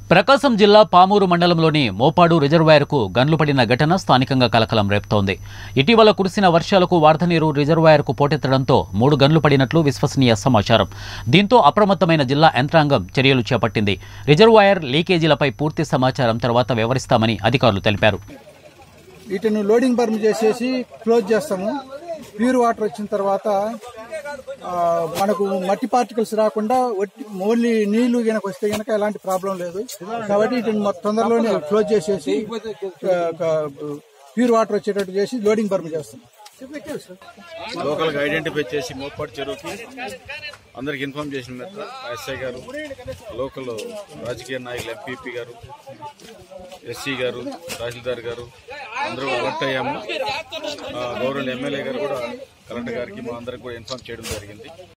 ప్రకాశం జిల్లా పామూరు మండలంలోని మోపాడు రిజర్వాయర్కు గన్లు పడిన ఘటన స్థానికంగా కలకలం రేపుతోంది ఇటీవల కురిసిన వర్షాలకు వరద నీరు రిజర్వాయర్కు పోటెత్తడంతో మూడు గన్లు పడినట్లు విశ్వసనీయ సమాచారం దీంతో అప్రమత్తమైన జిల్లా యంత్రాంగం చర్యలు చేపట్టింది రిజర్వాయర్ లీకేజీలపై పూర్తి సమాచారం తర్వాత వివరిస్తామని అధికారులు తెలిపారు వీటిని లోడింగ్ బర్మ్ చేసేసి క్లోజ్ చేస్తాము ప్యూర్ వాటర్ వచ్చిన తర్వాత ఆ, మనకు మట్టి పార్టికల్స్ రాకుండా ఒట్టి ఓన్లీ నీళ్లు గనక వస్తే గనక ఎలాంటి ప్రాబ్లం లేదు కాబట్టి వీటిని మొత్తం తొందరలోనే క్లోజ్ చేసేసి ప్యూర్ వాటర్ వచ్చేటట్టు చేసి లోడింగ్ బర్మ్ చేస్తాం లోకల్ గా ఐడెంటిఫై చేసి మోపాడు చెరువుకి అందరికి ఇన్ఫార్మ్ చేసిన మీద ఎస్ఐ గారు లోకల్ రాజకీయ నాయకులు ఎంపీపీ గారు ఎస్సీ గారు తహసీల్దార్ గారు అందరూ అలర్ట్ అయ్యాము ఆ, గౌరవ ఎమ్మెల్యే గారు కూడా కలెక్టర్ గారికి మా అందరికి కూడా ఇన్ఫార్మ్ చేయడం జరిగింది